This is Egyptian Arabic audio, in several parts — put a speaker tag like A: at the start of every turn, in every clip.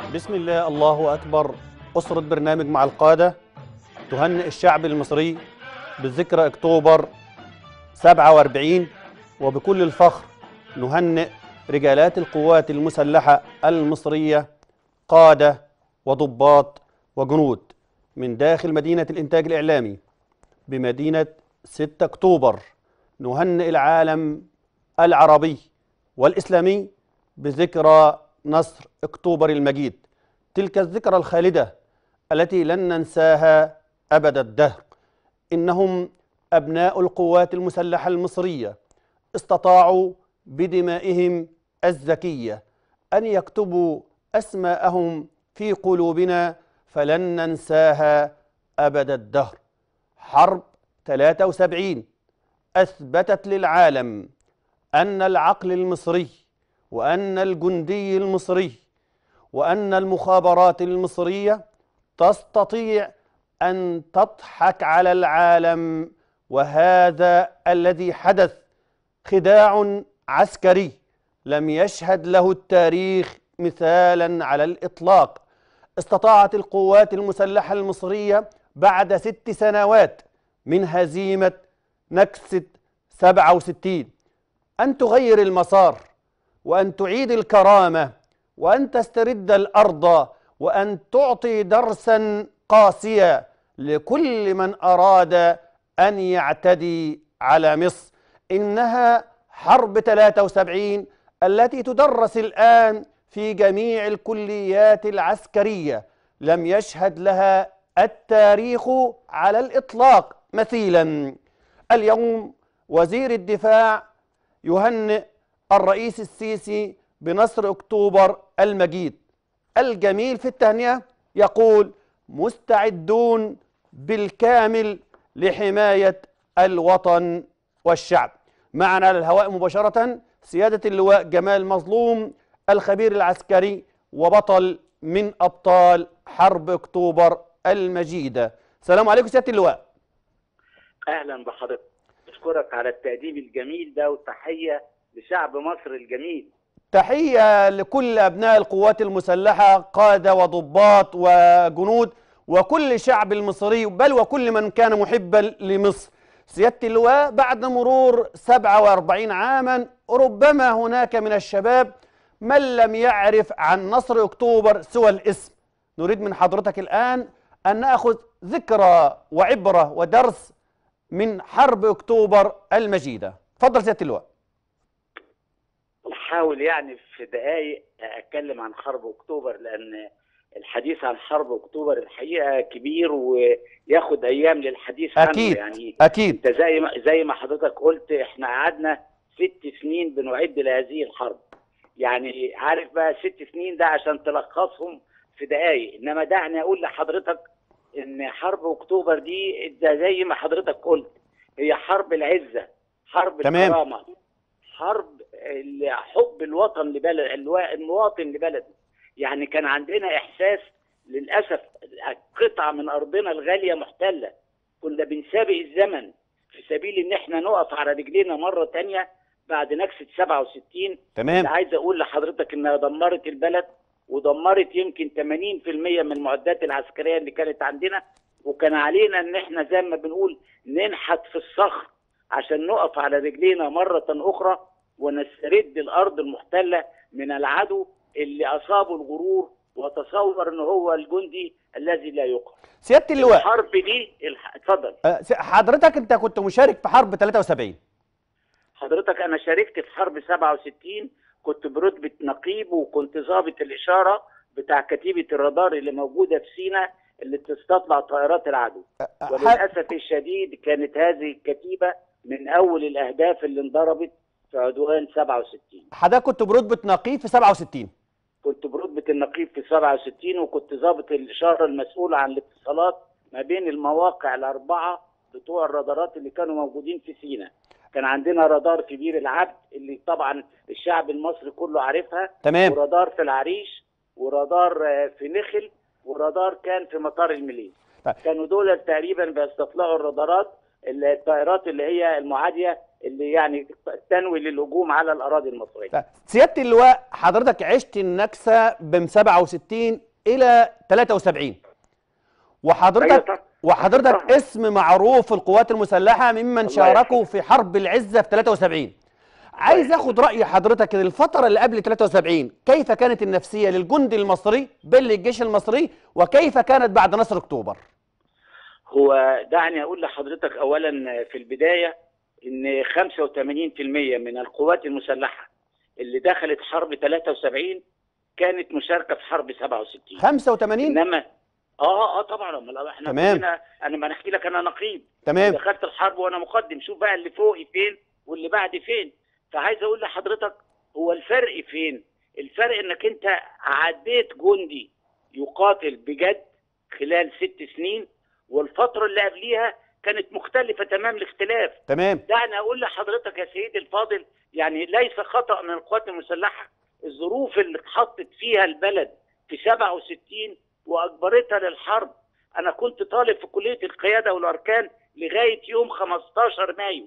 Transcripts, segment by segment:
A: بسم الله الله أكبر أسرة برنامج مع القادة تهنئ الشعب المصري بذكرى أكتوبر 47 وبكل الفخر نهنئ رجالات القوات المسلحة المصرية قادة وضباط وجنود من داخل مدينة الإنتاج الإعلامي بمدينة 6 أكتوبر نهنئ العالم العربي والإسلامي بذكرى نصر أكتوبر المجيد تلك الذكرى الخالدة التي لن ننساها أبد الدهر إنهم أبناء القوات المسلحة المصرية استطاعوا بدمائهم الزكية أن يكتبوا أسماءهم في قلوبنا فلن ننساها أبد الدهر حرب 73 أثبتت للعالم أن العقل المصري وأن الجندي المصري وأن المخابرات المصرية تستطيع أن تضحك على العالم وهذا الذي حدث خداع عسكري لم يشهد له التاريخ مثالا على الإطلاق استطاعت القوات المسلحة المصرية بعد ست سنوات من هزيمة نكسة 67 أن تغير المسار وأن تعيد الكرامة وأن تسترد الأرض وأن تعطي درسا قاسيا لكل من أراد أن يعتدي على مصر إنها حرب 73 التي تدرس الآن في جميع الكليات العسكرية لم يشهد لها التاريخ على الإطلاق مثيلا اليوم وزير الدفاع يهنئ الرئيس السيسي بنصر أكتوبر المجيد الجميل في التهنئة يقول مستعدون بالكامل لحماية الوطن والشعب معنا على الهواء مباشرة سيادة اللواء جمال مظلوم الخبير العسكري وبطل من أبطال حرب أكتوبر المجيدة السلام عليكم سيادة اللواء
B: اهلا بحضرتك اشكرك على التقديم الجميل ده وتحيه لشعب مصر الجميل
A: تحية لكل أبناء القوات المسلحة قادة وضباط وجنود وكل شعب المصري بل وكل من كان محبا لمصر سيادة اللواء بعد مرور 47 عاما ربما هناك من الشباب من لم يعرف عن نصر أكتوبر سوى الاسم نريد من حضرتك الآن أن نأخذ ذكرى وعبرة ودرس من حرب أكتوبر المجيدة تفضل سيادة اللواء
B: احاول يعني في دقائق اتكلم عن حرب اكتوبر لان الحديث عن حرب اكتوبر الحقيقه كبير وياخد ايام للحديث
A: أكيد
B: عنه يعني
A: أكيد
B: انت زي ما زي ما حضرتك قلت احنا قعدنا ست سنين بنعد لهذه الحرب يعني عارف بقى ست سنين ده عشان تلخصهم في دقائق انما دعني اقول لحضرتك ان حرب اكتوبر دي ده زي ما حضرتك قلت هي حرب العزه حرب
A: تمام.
B: الكرامه حرب ال- حب الوطن لبلد الوا- المواطن لبلده يعني كان عندنا احساس للاسف قطعه من ارضنا الغاليه محتله كنا بنسابق الزمن في سبيل ان احنا نقف على رجلينا مره تانية بعد نكسه 67
A: تمام
B: عايز اقول لحضرتك انها دمرت البلد ودمرت يمكن 80% من المعدات العسكريه اللي كانت عندنا وكان علينا ان احنا زي ما بنقول ننحت في الصخر عشان نقف على رجلينا مره اخرى ونسترد الارض المحتله من العدو اللي اصابه الغرور وتصور ان هو الجندي الذي لا يقهر.
A: سيادة اللواء
B: الحرب دي الح... اتفضل
A: أه، س- حضرتك أنت كنت مشارك في حرب 73
B: حضرتك انا شاركت في حرب 67 كنت برتبه نقيب وكنت ضابط الاشاره بتاع كتيبه الرادار اللي موجوده في سينا اللي تستطلع طائرات العدو
A: ح-
B: وللاسف الشديد كانت هذه الكتيبه من اول الاهداف اللي انضربت في عدوان 67
A: حضرتك كنت برتبة نقيب في 67
B: كنت برتبه النقيب في 67 وكنت ضابط الاشاره المسؤول عن الاتصالات ما بين المواقع الاربعه بتوع الرادارات اللي كانوا موجودين في سينا كان عندنا رادار كبير العبد اللي طبعا الشعب المصري كله عارفها
A: تمام
B: ورادار في العريش ورادار آه، في نخل ورادار كان في مطار المليل
A: طيب.
B: كانوا دول تقريبا بيستطلعوا الرادارات الطائرات اللي هي المعاديه اللي يعني تنوي للهجوم على الاراضي المصريه
A: طيب، سياده اللواء حضرتك عشت النكسه من 67 الى 73 وحضرتك
B: أيوة طبعا.
A: وحضرتك
B: طبعا.
A: اسم معروف في القوات المسلحه ممن
B: الله
A: شاركوا في حرب العزه في 73 عايز اخد راي حضرتك الفتره اللي قبل 73 كيف كانت النفسيه للجندي المصري بل الجيش المصري وكيف كانت بعد نصر اكتوبر
B: هو دعني اقول لحضرتك اولا في البدايه ان 85% من القوات المسلحه اللي دخلت حرب 73 كانت مشاركه في حرب 67
A: 85
B: انما اه اه طبعا امال احنا
A: تمام.
B: كلنا انا ما نحكي لك انا نقيب
A: تمام
B: دخلت الحرب وانا مقدم شوف بقى اللي فوقي فين واللي بعدي فين فعايز اقول لحضرتك هو الفرق فين الفرق انك انت عديت جندي يقاتل بجد خلال ست سنين والفترة اللي قبليها كانت مختلفة تمام الاختلاف
A: تمام
B: دعني اقول لحضرتك يا سيدي الفاضل يعني ليس خطأ من القوات المسلحة الظروف اللي اتحطت فيها البلد في 67 واجبرتها للحرب انا كنت طالب في كلية القيادة والاركان لغاية يوم 15 مايو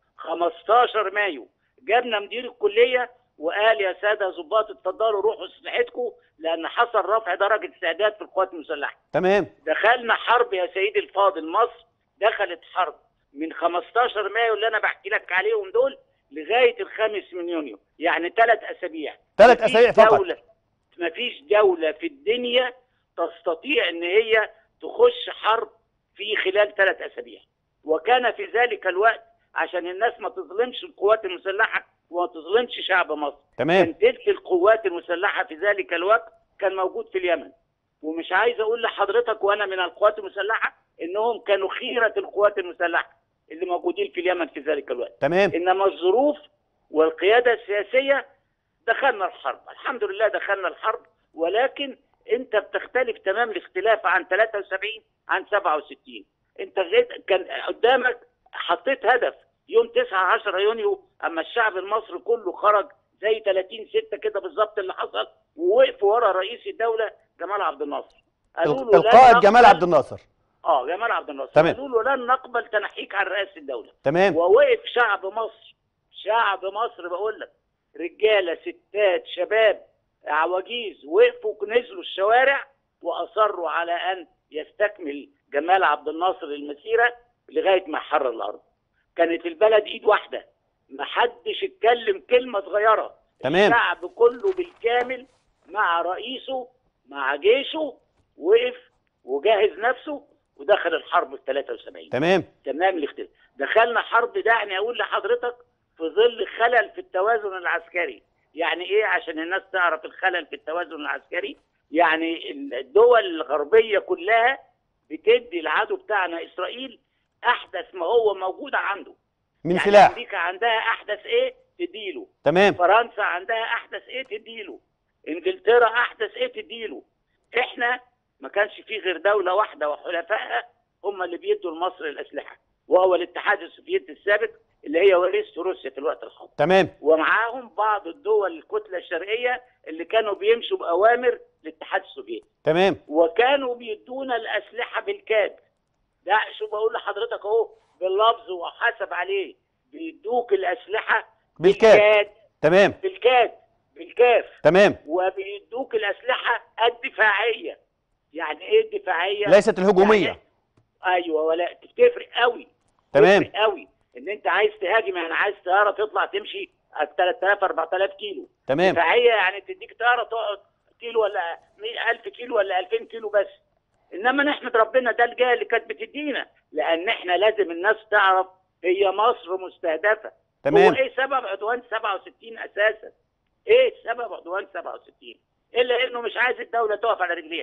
B: 15 مايو جابنا مدير الكلية وقال يا سادة ضباط اتفضلوا روحوا اسلحتكم لان حصل رفع درجة استعداد في القوات المسلحة
A: تمام
B: دخلنا حرب يا سيدي الفاضل مصر دخلت حرب من 15 مايو اللي انا بحكي لك عليهم دول لغايه الخامس من يونيو يعني ثلاث اسابيع
A: ثلاث
B: مفيش
A: أسابيع فقط.
B: دولة مفيش دوله في الدنيا تستطيع ان هي تخش حرب في خلال ثلاث اسابيع وكان في ذلك الوقت عشان الناس ما تظلمش القوات المسلحه وما تظلمش شعب مصر
A: تمام
B: كان تلك القوات المسلحه في ذلك الوقت كان موجود في اليمن ومش عايز اقول لحضرتك وانا من القوات المسلحه انهم كانوا خيره القوات المسلحه اللي موجودين في اليمن في ذلك الوقت
A: تمام
B: انما الظروف والقياده السياسيه دخلنا الحرب الحمد لله دخلنا الحرب ولكن انت بتختلف تمام الاختلاف عن 73 عن 67 انت غيت كان قدامك حطيت هدف يوم 9 10 يونيو اما الشعب المصري كله خرج زي 30 6 كده بالظبط اللي حصل ووقفوا ورا رئيس الدوله جمال عبد الناصر قالوا له لن
A: القائد جمال
B: نقبل-
A: عبد الناصر
B: اه جمال عبد الناصر
A: تمام.
B: قالوا له لن نقبل تنحيك عن رئاسه الدوله
A: تمام
B: ووقف شعب مصر شعب مصر بقول لك رجاله ستات شباب عواجيز وقفوا نزلوا الشوارع واصروا على ان يستكمل جمال عبد الناصر المسيره لغايه ما حرر الارض كانت البلد ايد واحده ما حدش اتكلم كلمه صغيره
A: تمام
B: الشعب كله بالكامل مع رئيسه مع جيشه وقف وجهز نفسه ودخل الحرب في 73
A: تمام
B: تمام الاختلاف دخلنا حرب دعني اقول لحضرتك في ظل خلل في التوازن العسكري يعني ايه عشان الناس تعرف الخلل في التوازن العسكري يعني الدول الغربيه كلها بتدي العدو بتاعنا اسرائيل احدث ما هو موجود عنده
A: من
B: يعني
A: سلاح
B: امريكا عندها احدث ايه تديله
A: تمام
B: فرنسا عندها احدث ايه تديله انجلترا احدث ايه تديله احنا ما كانش فيه غير دوله واحده وحلفائها هم اللي بيدوا لمصر الاسلحه وهو الاتحاد السوفيتي السابق اللي هي ورثته روسيا في الوقت الحاضر
A: تمام
B: ومعاهم بعض الدول الكتله الشرقيه اللي كانوا بيمشوا باوامر الاتحاد السوفيتي
A: تمام
B: وكانوا بيدونا الاسلحه بالكاد ده شو بقول لحضرتك اهو باللفظ وحسب عليه بيدوك الاسلحه
A: بالكاد. تمام
B: بالكاد بالكاف
A: تمام
B: وبيدوك الاسلحه الدفاعيه يعني ايه الدفاعيه
A: ليست الهجوميه
B: يعني ايوه ولا تفرق قوي
A: تمام
B: تفرق قوي ان انت عايز تهاجم يعني عايز طياره تطلع تمشي 3000 4000 كيلو
A: تمام
B: دفاعيه يعني تديك طياره تقعد كيلو ولا 100000 كيلو ولا 2000 كيلو بس انما نحمد ربنا ده الجهه اللي كانت بتدينا لان احنا لازم الناس تعرف هي مصر مستهدفه
A: تمام
B: هو ايه سبب عدوان 67 اساسا؟ ايه سبب عدوان 67 الا انه مش عايز الدوله تقف على رجليها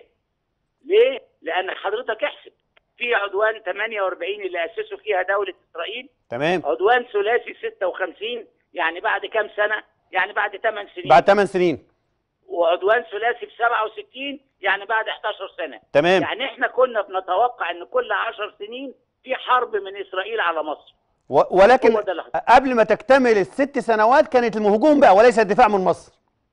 B: ليه؟ لان حضرتك احسب في عدوان 48 اللي اسسوا فيها دوله اسرائيل
A: تمام
B: عدوان ثلاثي 56 يعني بعد كام سنه؟ يعني بعد 8 سنين
A: بعد 8 سنين
B: وعدوان ثلاثي في 67 يعني بعد 11 سنه
A: تمام
B: يعني احنا كنا بنتوقع ان كل 10 سنين في حرب من اسرائيل على مصر
A: و- ولكن
B: هو ده اللي حصل.
A: قبل ما تكتمل الست سنوات كانت الهجوم بقى وليس الدفاع من مصر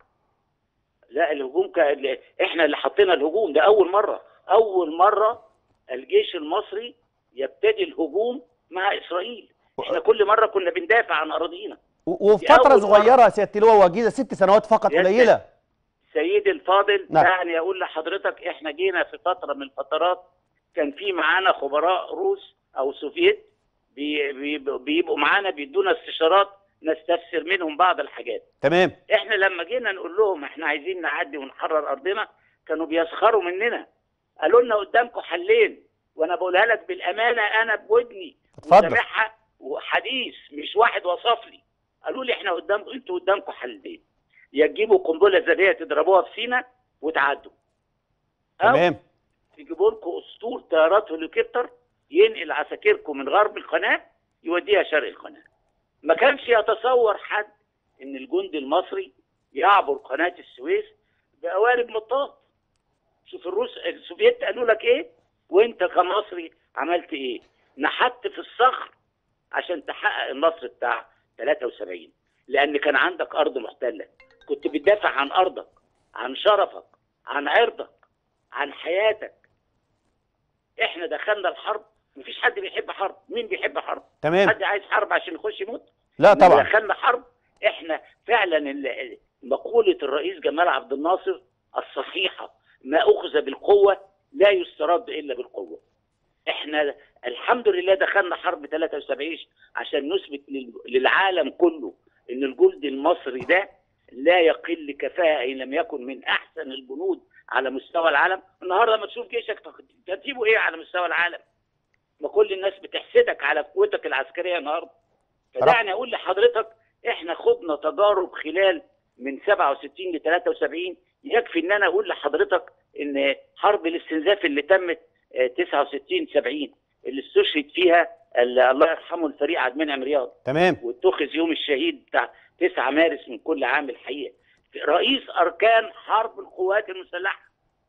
B: لا الهجوم كان احنا اللي حطينا الهجوم ده اول مره اول مره الجيش المصري يبتدي الهجوم مع اسرائيل احنا كل مره كنا بندافع عن اراضينا
A: و- وفي
B: دي أول
A: فتره
B: مرة.
A: صغيره يا سياده اللواء وجيزه ست سنوات فقط
B: يا
A: قليله
B: سيدي الفاضل
A: نعم.
B: يعني اقول لحضرتك احنا جينا في فتره من الفترات كان في معانا خبراء روس او سوفيت بي بي بيبقوا معانا بيدونا استشارات نستفسر منهم بعض الحاجات
A: تمام
B: احنا لما جينا نقول لهم احنا عايزين نعدي ونحرر ارضنا كانوا بيسخروا مننا قالوا لنا قدامكم حلين وانا بقولها لك بالامانه انا بودني
A: اتفضل.
B: وسامعها وحديث مش واحد وصف لي قالوا لي احنا قدام انتوا قدامكم حلين يا تجيبوا قنبله ذريه تضربوها في سينا وتعدوا او
A: تمام
B: تجيبوا لكم اسطول طيارات هليكوبتر ينقل عساكركم من غرب القناه يوديها شرق القناه ما كانش يتصور حد ان الجندي المصري يعبر قناه السويس بقوارب مطاط شوف الروس السوفيت قالوا لك ايه وانت كمصري عملت ايه نحت في الصخر عشان تحقق النصر بتاع 73 لان كان عندك ارض محتله كنت بتدافع عن ارضك عن شرفك عن عرضك عن حياتك احنا دخلنا الحرب مفيش حد بيحب حرب مين بيحب حرب
A: تمام
B: حد عايز حرب عشان يخش يموت
A: لا
B: لما
A: طبعا
B: دخلنا حرب احنا فعلا ال- مقولة الرئيس جمال عبد الناصر الصحيحة ما أخذ بالقوة لا يسترد إلا بالقوة احنا الحمد لله دخلنا حرب 73 عشان نثبت لل- للعالم كله ان الجند المصري ده لا يقل كفاءة ان لم يكن من احسن الجنود على مستوى العالم النهارده لما تشوف جيشك تق- ترتيبه ايه على مستوى العالم ما كل الناس بتحسدك على قوتك العسكريه النهارده فدعني اقول لحضرتك احنا خضنا تجارب خلال من 67 ل 73 يكفي ان انا اقول لحضرتك ان حرب الاستنزاف اللي تمت آه، 69 70 اللي استشهد فيها ال- الله يرحمه الفريق عبد المنعم رياض
A: تمام
B: واتخذ يوم الشهيد بتاع 9 مارس من كل عام الحقيقه رئيس اركان حرب القوات المسلحه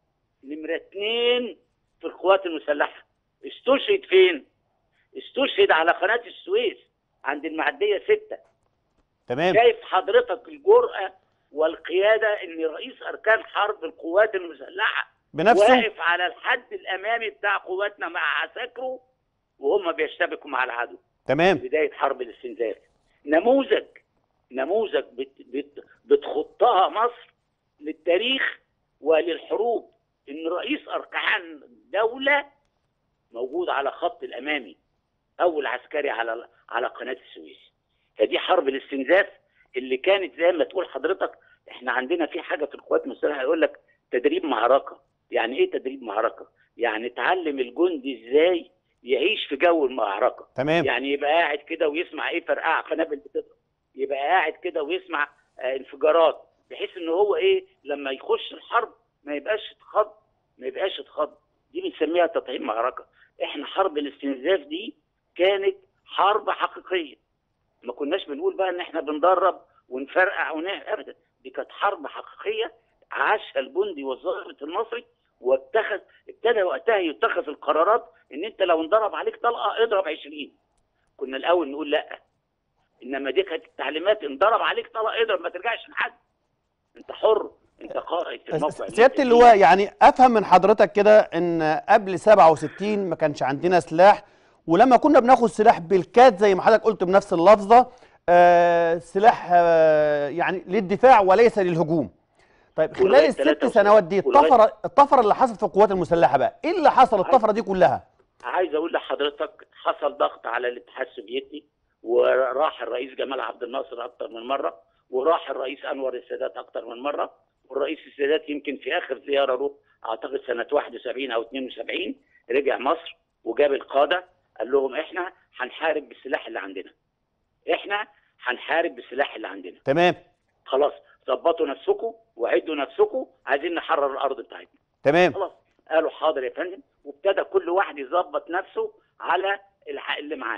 B: نمره اثنين في القوات المسلحه استشهد فين؟ استشهد على قناه السويس عند المعديه ستة
A: تمام
B: شايف حضرتك الجرأة والقيادة ان رئيس اركان حرب القوات المسلحة
A: بنفسه
B: واقف على الحد الامامي بتاع قواتنا مع عساكره وهم بيشتبكوا مع العدو
A: تمام
B: بداية حرب الاستنزاف نموذج نموذج بت بت بتخطها مصر للتاريخ وللحروب ان رئيس اركان دولة موجود على خط الامامي اول عسكري على على قناة السويس فدي حرب الاستنزاف اللي كانت زي ما تقول حضرتك احنا عندنا في حاجة في القوات المسلحة يقول لك تدريب معركة يعني ايه تدريب معركة يعني تعلم الجندي ازاي يعيش في جو المعركة
A: تمام
B: يعني يبقى قاعد كده ويسمع ايه فرقعه قنابل بتضرب يبقى قاعد كده ويسمع آه، انفجارات بحيث ان هو ايه لما يخش الحرب ما يبقاش اتخض ما يبقاش اتخض دي بنسميها تطعيم معركه احنا حرب الاستنزاف دي كانت حرب حقيقيه ما كناش بنقول بقى ان احنا بندرب ونفرقع ونعمل ابدا دي كانت حرب حقيقيه عاشها الجندي والضابط المصري واتخذ ابتدى وقتها يتخذ القرارات ان انت لو انضرب عليك طلقه اضرب 20 كنا الاول نقول لا انما دي كانت التعليمات انضرب عليك طلقه اضرب ما ترجعش لحد انت حر انت قائد في الموقع اللي
A: سياده
B: انت فيه.
A: اللواء يعني افهم من حضرتك كده ان قبل 67 ما كانش عندنا سلاح ولما كنا بناخد سلاح بالكاد زي ما حضرتك قلت بنفس اللفظه آه سلاح آه يعني للدفاع وليس للهجوم طيب خلال
B: ولغاية
A: الست
B: 73
A: سنوات دي
B: ولغاية-
A: الطفره الطفره اللي حصلت في القوات المسلحه بقى ايه اللي حصل الطفره دي كلها
B: عايز اقول لحضرتك حصل ضغط على الاتحاد السوفيتي وراح الرئيس جمال عبد الناصر اكتر من مره وراح الرئيس انور السادات اكتر من مره والرئيس السادات يمكن في اخر زياره له اعتقد سنه 71 او 72 رجع مصر وجاب القاده قال لهم احنا هنحارب بالسلاح اللي عندنا احنا هنحارب بالسلاح اللي عندنا
A: تمام
B: خلاص ظبطوا نفسكم وعدوا نفسكم عايزين نحرر الارض بتاعتنا
A: تمام
B: خلاص قالوا حاضر يا فندم وابتدى كل واحد يظبط نفسه على الحق اللي معاه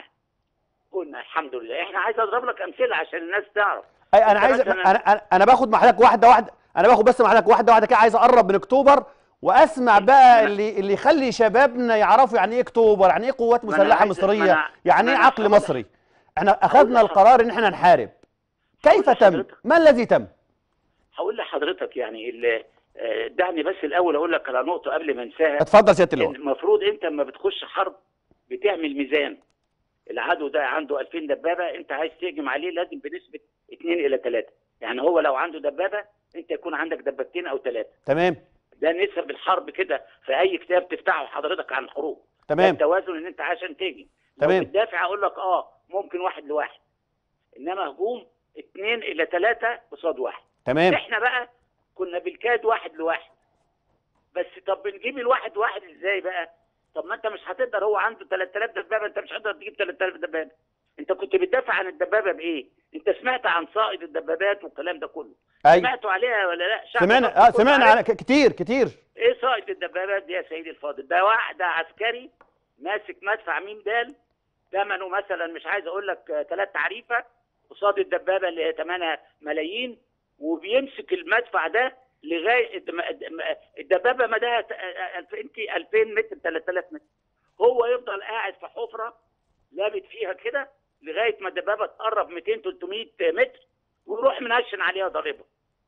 B: قلنا الحمد لله احنا عايز اضرب لك امثله عشان الناس تعرف
A: أي انا
B: أنت
A: عايز
B: مثلاً-
A: انا انا انا باخد مع حضرتك واحده واحده انا باخد بس مع حضرتك واحده واحده كده عايز اقرب من اكتوبر واسمع بقى
B: أنا-
A: اللي اللي يخلي شبابنا يعرفوا يعني ايه اكتوبر يعني ايه قوات
B: ما أنا
A: مسلحه
B: عايز- ما
A: مصريه
B: أنا-
A: يعني
B: ما
A: ايه
B: أنا
A: عقل
B: هقول-
A: مصري احنا اخذنا
B: لحضرتك-
A: القرار ان احنا نحارب كيف
B: هقول
A: تم
B: لحضرتك.
A: ما الذي تم
B: هقول لحضرتك يعني ال- آه، دعني بس الاول اقول لك على نقطه قبل ما انساها
A: اتفضل سياده
B: إن
A: اللواء
B: المفروض انت لما بتخش حرب بتعمل ميزان العدو ده عنده 2000 دبابه انت عايز تهجم عليه لازم بنسبه 2 الى 3 يعني هو لو عنده دبابه انت يكون عندك دبابتين او ثلاثه
A: تمام
B: ده نسب الحرب كده في اي كتاب تفتحه حضرتك عن الحروب ده
A: تمام
B: التوازن ان انت عشان تهجم
A: تمام.
B: لو بتدافع اقول لك اه ممكن واحد لواحد انما هجوم اثنين الى ثلاثه قصاد واحد
A: تمام
B: احنا بقى كنا بالكاد واحد لواحد بس طب بنجيب الواحد واحد ازاي بقى طب ما انت مش هتقدر هو عنده 3000 دبابه انت مش هتقدر تجيب 3000 دبابه انت كنت بتدافع عن الدبابه بايه انت سمعت عن صائد الدبابات والكلام ده كله
A: اي
B: سمعتوا عليها ولا لا شعب
A: سمعنا
B: مصر
A: اه
B: كله
A: سمعنا
B: عارف
A: على ك- كتير كتير
B: ايه صائد الدبابات دي يا سيدي الفاضل ده واحد عسكري ماسك مدفع ميم دال ثمنه مثلا مش عايز اقول لك ثلاث تعريفه قصاد الدبابه اللي هي ثمنها ملايين وبيمسك المدفع ده لغايه الدم- الدم- الدبابه مداها ت- ألف- انت 2000 متر 3000 متر هو يفضل قاعد في حفره لابت فيها كده لغايه ما الدبابه تقرب 200 300 متر ويروح منشن عليها ضاربها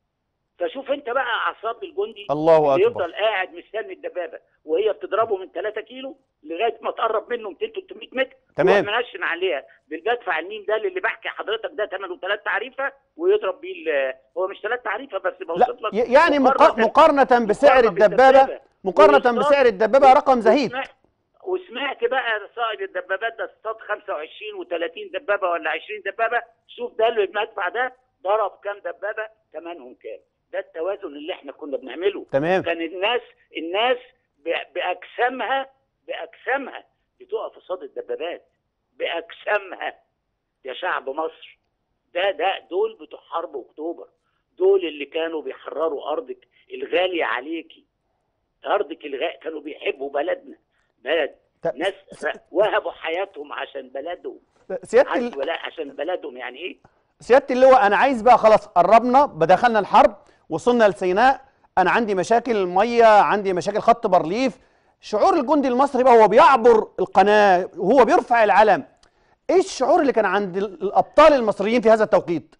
B: فشوف انت بقى اعصاب الجندي
A: الله
B: اللي
A: اكبر
B: يفضل قاعد مستني الدبابه وهي بتضربه من 3 كيلو لغايه ما تقرب منه 200 300 متر
A: تمام.
B: يروح منشن عليها بالمدفع الميم ده اللي بحكي حضرتك ده ثمنه ثلاث تعريفه ويضرب بيه ال- هو مش ثلاث تعريفه بس
A: لا
B: بوصف لك
A: ي- يعني مقا-
B: مقارنة-
A: مقارنة بسعر
B: مقارنة
A: الدبابة
B: بالدبابة.
A: مقارنة
B: والاصطاد-
A: بسعر الدبابة رقم زهيد
B: وسمعت, وسمعت بقى صائد الدبابات ده اصطاد 25 و30 دبابه ولا 20 دبابه شوف ده اللي المدفع ده ضرب كام دبابه ثمنهم كام ده التوازن اللي احنا كنا بنعمله
A: تمام
B: كان الناس الناس ب- باجسامها باجسامها بتقف قصاد الدبابات باجسامها يا شعب مصر ده ده دول بتوع حرب اكتوبر دول اللي كانوا بيحرروا ارضك الغاليه عليكي ارضك الغاليه كانوا بيحبوا بلدنا بلد
A: ت-
B: ناس ف- وهبوا حياتهم عشان بلدهم
A: سيادة
B: عارف
A: ال-
B: ولا عشان بلدهم يعني ايه
A: سيادة اللواء أنا عايز بقى خلاص قربنا بدخلنا الحرب وصلنا لسيناء أنا عندي مشاكل مية عندي مشاكل خط بارليف شعور الجندي المصري بقى هو بيعبر القناة وهو بيرفع العلم إيه الشعور اللي كان عند ال- الأبطال المصريين في هذا التوقيت؟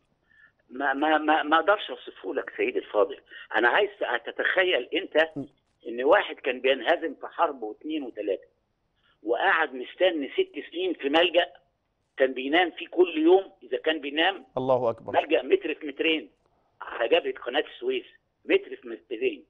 B: ما ما ما ما اقدرش اوصفه لك سيدي الفاضل انا عايز تتخيل انت ان واحد كان بينهزم في حرب واثنين وثلاثه وقعد مستني ست سنين في ملجا كان بينام فيه كل يوم اذا كان بينام
A: الله أكبر
B: ملجا متر في مترين على جبهه قناه السويس متر في مترين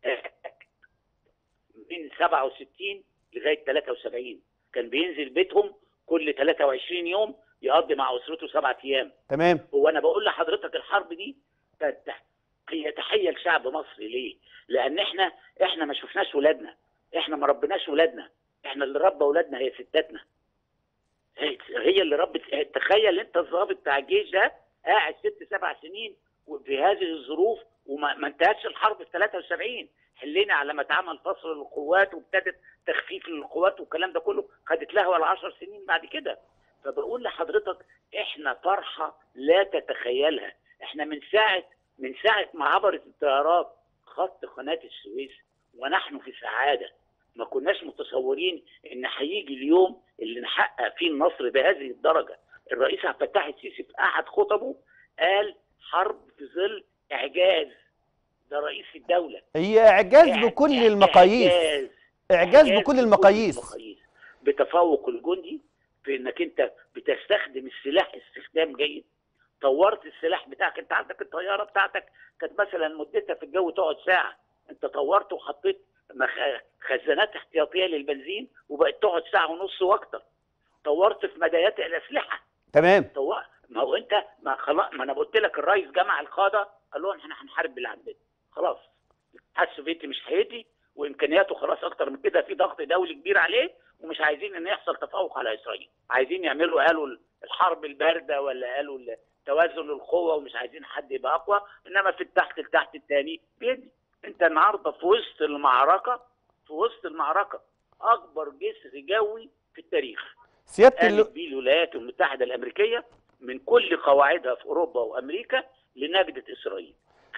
B: من 67 لغايه 73 كان بينزل بيتهم كل 23 يوم يقضي مع اسرته سبعة ايام
A: تمام
B: هو انا بقول لحضرتك الحرب دي كانت تح- هي تحيه لشعب مصر ليه؟ لان احنا احنا ما شفناش ولادنا احنا ما ربناش ولادنا احنا اللي ربى ولادنا هي ستاتنا هي هي اللي ربت تخيل انت الضابط بتاع الجيش ده قاعد ست سبع سنين وفي هذه الظروف وما ما انتهتش الحرب في 73 حلينا على ما اتعمل فصل للقوات وابتدت تخفيف للقوات والكلام ده كله خدت لها ولا 10 سنين بعد كده فبقول لحضرتك احنا فرحه لا تتخيلها احنا من ساعه من ساعه ما عبرت الطيارات خط قناه السويس ونحن في سعاده ما كناش متصورين ان هيجي اليوم اللي نحقق فيه النصر بهذه الدرجه الرئيس عبد الفتاح السيسي في احد خطبه قال حرب في ظل اعجاز ده رئيس الدوله
A: هي إعجاز بكل
B: إعجاز-
A: المقاييس
B: إعجاز.
A: إعجاز بكل المقاييس
B: المقاييس. بتفوق الجندي في انك انت بتستخدم السلاح استخدام جيد طورت السلاح بتاعك انت عندك الطياره بتاعتك كانت مثلا مدتها في الجو تقعد ساعه انت طورت وحطيت مخ- خزانات احتياطيه للبنزين وبقت تقعد ساعه ونص واكتر طورت في مدايات الاسلحه
A: تمام
B: طور ما هو انت ما خلاص ما انا قلت لك الرئيس جمع القاده قال لهم احنا هنحارب باللي عندنا خلاص الاتحاد السوفيتي مش هيدي وامكانياته خلاص اكتر من كده في ضغط دولي كبير عليه ومش عايزين ان يحصل تفوق على اسرائيل عايزين يعملوا قالوا الحرب البارده ولا قالوا توازن القوه ومش عايزين حد يبقى اقوى انما في التحت التحت الثاني بيدي انت النهارده في وسط المعركه في وسط المعركه اكبر جسر جوي في التاريخ
A: سيادة
B: قامت
A: اللواء
B: بيه الولايات المتحده الامريكيه من كل قواعدها في اوروبا وامريكا لنجده اسرائيل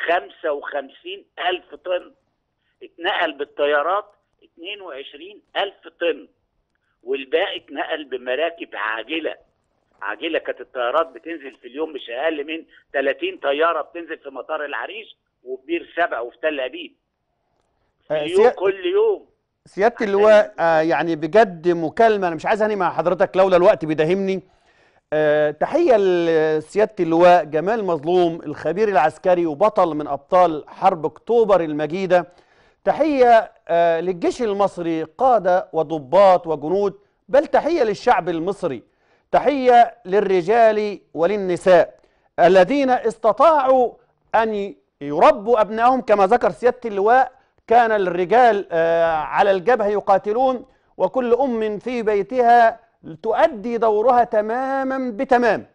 B: 55 الف طن اتنقل بالطيارات 22 الف طن والباقي اتنقل بمراكب عاجله عاجله كانت الطيارات بتنزل في اليوم مش اقل من 30 طياره بتنزل في مطار العريش وفي بير سبع وفي تل ابيب في
A: آه،
B: اليوم
A: سيا-
B: كل يوم
A: سياده اللواء آه يعني بجد مكالمه انا مش عايز انهي مع حضرتك لولا الوقت بيداهمني آه تحيه لسياده اللواء جمال مظلوم الخبير العسكري وبطل من ابطال حرب اكتوبر المجيده تحيه آه للجيش المصري قاده وضباط وجنود بل تحيه للشعب المصري تحيه للرجال وللنساء الذين استطاعوا ان يربوا ابنائهم كما ذكر سياده اللواء كان الرجال آه، على الجبهه يقاتلون وكل ام في بيتها تؤدي دورها تماما بتمام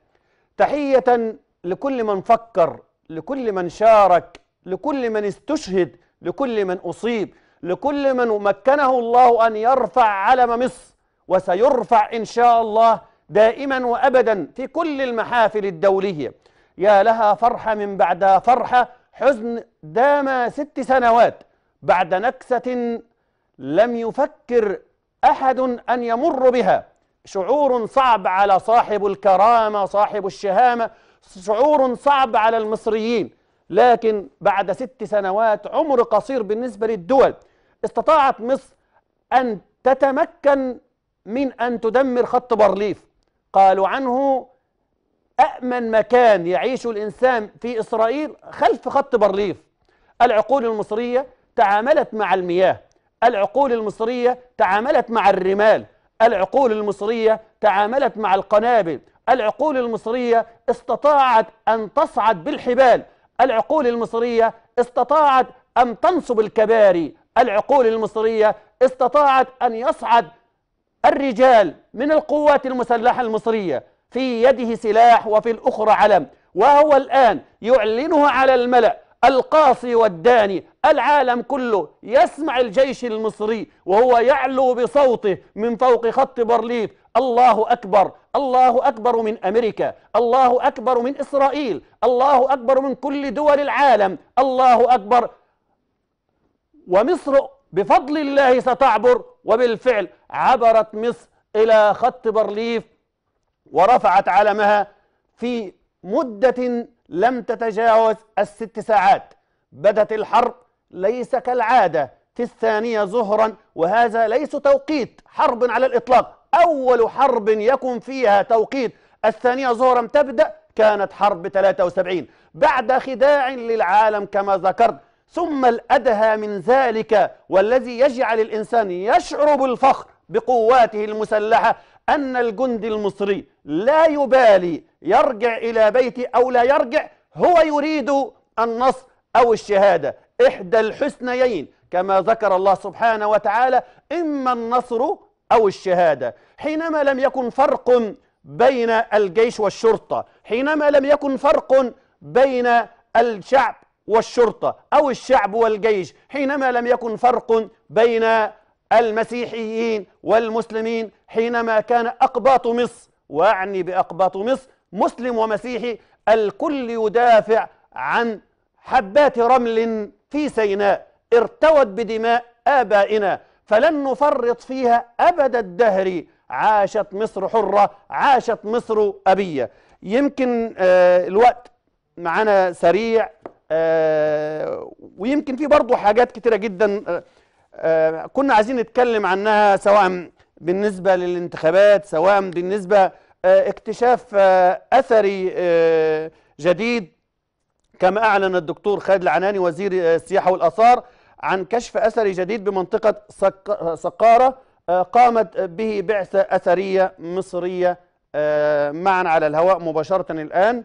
A: تحيه لكل من فكر لكل من شارك لكل من استشهد لكل من اصيب لكل من مكنه الله ان يرفع علم مصر وسيرفع ان شاء الله دائما وابدا في كل المحافل الدوليه يا لها فرحه من بعدها فرحه حزن دام ست سنوات بعد نكسه لم يفكر احد ان يمر بها شعور صعب على صاحب الكرامه صاحب الشهامه شعور صعب على المصريين لكن بعد ست سنوات عمر قصير بالنسبه للدول استطاعت مصر ان تتمكن من ان تدمر خط بارليف قالوا عنه أأمن مكان يعيش الإنسان في إسرائيل خلف خط بارليف العقول المصرية تعاملت مع المياه العقول المصرية تعاملت مع الرمال العقول المصرية تعاملت مع القنابل العقول المصرية استطاعت أن تصعد بالحبال العقول المصرية استطاعت أن تنصب الكباري العقول المصرية استطاعت أن يصعد الرجال من القوات المسلحة المصرية في يده سلاح وفي الأخرى علم وهو الآن يعلنها على الملأ القاصي والداني العالم كله يسمع الجيش المصري وهو يعلو بصوته من فوق خط بارليف الله أكبر الله أكبر من أمريكا الله أكبر من إسرائيل الله أكبر من كل دول العالم الله أكبر ومصر بفضل الله ستعبر وبالفعل عبرت مصر إلى خط بارليف ورفعت علمها في مدة لم تتجاوز الست ساعات بدت الحرب ليس كالعادة في الثانية ظهرا وهذا ليس توقيت حرب على الإطلاق أول حرب يكن فيها توقيت الثانية ظهرا تبدأ كانت حرب 73 بعد خداع للعالم كما ذكرت ثم الأدهى من ذلك والذي يجعل الإنسان يشعر بالفخر بقواته المسلحة أن الجندي المصري لا يبالي يرجع إلى بيته أو لا يرجع هو يريد النصر أو الشهادة إحدى الحسنيين كما ذكر الله سبحانه وتعالى إما النصر أو الشهادة حينما لم يكن فرق بين الجيش والشرطة حينما لم يكن فرق بين الشعب والشرطة أو الشعب والجيش حينما لم يكن فرق بين المسيحيين والمسلمين حينما كان أقباط مصر وأعني بأقباط مصر مسلم ومسيحي الكل يدافع عن حبات رمل في سيناء ارتوت بدماء آبائنا فلن نفرط فيها أبد الدهر عاشت مصر حرة عاشت مصر أبية يمكن آه الوقت معنا سريع آه ويمكن في برضو حاجات كتيرة جدا آه آه كنا عايزين نتكلم عنها سواء بالنسبة للانتخابات سواء بالنسبة آه اكتشاف آه اثري آه جديد كما اعلن الدكتور خالد العناني وزير السياحة والاثار عن كشف اثري جديد بمنطقة سق- سقارة آه قامت به بعثة اثرية مصرية آه معنا على الهواء مباشرة الان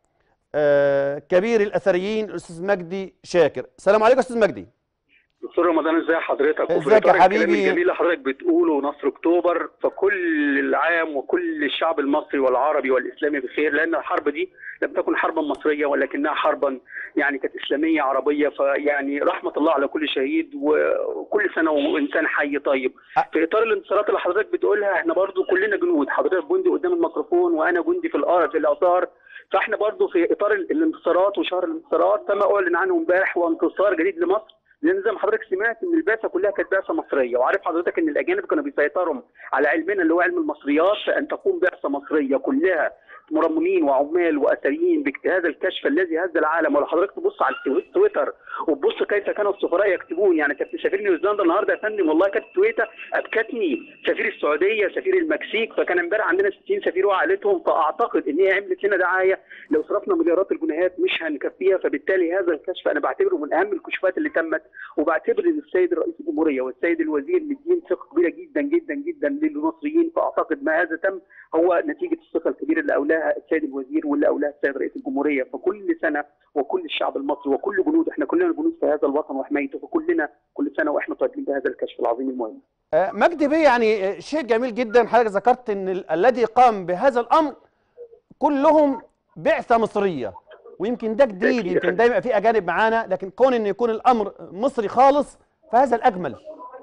A: آه كبير الاثريين الاستاذ مجدي شاكر السلام عليكم استاذ مجدي
C: دكتور رمضان ازي حضرتك
A: ازيك
C: وفي إطار
A: يا حبيبي؟
C: الكلام الجميل اللي حضرتك بتقوله نصر اكتوبر فكل العام وكل الشعب المصري والعربي والاسلامي بخير لان الحرب دي لم تكن حربا مصريه ولكنها حربا يعني كانت اسلاميه عربيه فيعني رحمه الله على كل شهيد وكل سنه وانسان حي طيب في اطار الانتصارات اللي حضرتك بتقولها احنا برضو كلنا جنود حضرتك جندي قدام الميكروفون وانا جندي في الارض في الاثار فاحنا برضو في اطار الانتصارات وشهر الانتصارات تم اعلن عنه امبارح وانتصار جديد لمصر لان زي ما حضرتك سمعت ان البعثه كلها كانت بعثه مصريه وعارف حضرتك ان الاجانب كانوا بيسيطروا على علمنا اللي هو علم المصريات فان تقوم بعثه مصريه كلها مرممين وعمال واثريين بهذا الكشف الذي هز العالم ولو حضرتك تبص على التويت- تويتر وتبص كيف كان السفراء يكتبون يعني كابتن سفير نيوزيلندا النهارده يا فندم والله كانت تويته ابكتني سفير السعوديه سفير المكسيك فكان امبارح عندنا 60 سفير وعائلتهم فاعتقد ان هي عملت لنا دعايه لو صرفنا مليارات الجنيهات مش هنكفيها فبالتالي هذا الكشف انا بعتبره من اهم الكشوفات اللي تمت وبعتبر ان السيد رئيس الجمهوريه والسيد الوزير مدين ثقه كبيره جدا جدا جدا للمصريين فاعتقد ما هذا تم هو نتيجه الثقه الكبيره اللي اولاها السيد الوزير واللي اولاها السيد رئيس الجمهوريه فكل سنه وكل الشعب المصري وكل جنود احنا كلنا جنود في هذا الوطن وحمايته فكلنا كل سنه واحنا طالبين بهذا الكشف العظيم المهم.
A: آه، مجدي بيه يعني آه، شيء جميل جدا حضرتك ذكرت ان ال- الذي قام بهذا الامر كلهم بعثه مصريه ويمكن ده جديد
C: أكيد.
A: يمكن دايما في اجانب معانا لكن كون ان يكون الامر مصري خالص فهذا الاجمل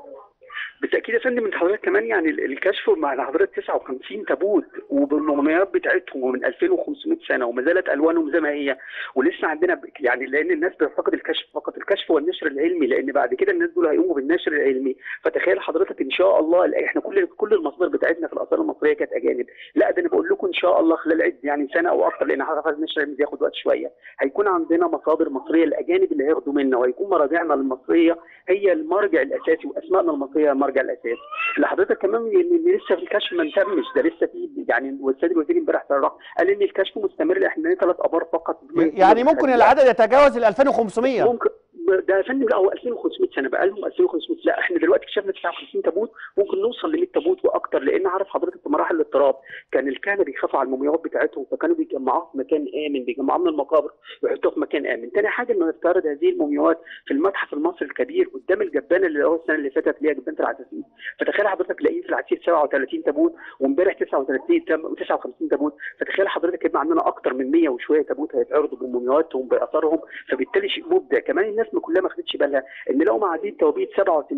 C: بالتاكيد يا فندم من حضرتك كمان يعني ال- الكشف مع حضرتك 59 تابوت وبالمومياوات بتاعتهم ومن 2500 سنه وما زالت الوانهم زي ما هي ولسه عندنا ب- يعني لان الناس بتفقد الكشف فقط الكشف والنشر العلمي لان بعد كده الناس دول هيقوموا بالنشر العلمي فتخيل حضرتك ان شاء الله ال- احنا كل كل المصادر بتاعتنا في الاثار المصريه كانت اجانب لا ده انا بقول لكم ان شاء الله خلال عد يعني سنه او اكثر لان حضرتك النشر العلمي بياخد وقت شويه هيكون عندنا مصادر مصريه الاجانب اللي هياخدوا منا وهيكون مراجعنا المصريه هي المرجع الاساسي واسمائنا المصريه هي المرجع الاساسي اللي حضرتك كمان ان إن لسه في الكشف ما تمش ده لسه في يعني والسيد الوزير امبارح صرح قال ان الكشف مستمر احنا ثلاث ابار فقط
A: يعني ممكن العدد يتجاوز ال 2500
C: ممكن ده يا فندم لا هو 2500 سنه بقى لهم 2500 لا احنا دلوقتي كشفنا 59 تابوت ممكن نوصل ل 100 تابوت واكتر لان عارف حضرتك في مراحل الاضطراب كان الكهنه بيخافوا على المومياوات بتاعتهم فكانوا بيجمعوها في مكان امن بيجمعوها من المقابر ويحطوها في مكان امن تاني حاجه انه نفترض هذه المومياوات في المتحف المصري الكبير قدام الجبانه اللي هو السنه اللي فاتت اللي هي جبانه العساسين فتخيل حضرتك لاقيين في العسير 37 تابوت وامبارح 39 تم 59 تابوت فتخيل حضرتك يبقى عندنا اكتر من 100 وشويه تابوت هيتعرضوا بمومياواتهم باثارهم فبالتالي شيء مبدع كمان الناس ما كلها ما خدتش بالها ان لقوا معادين توابيت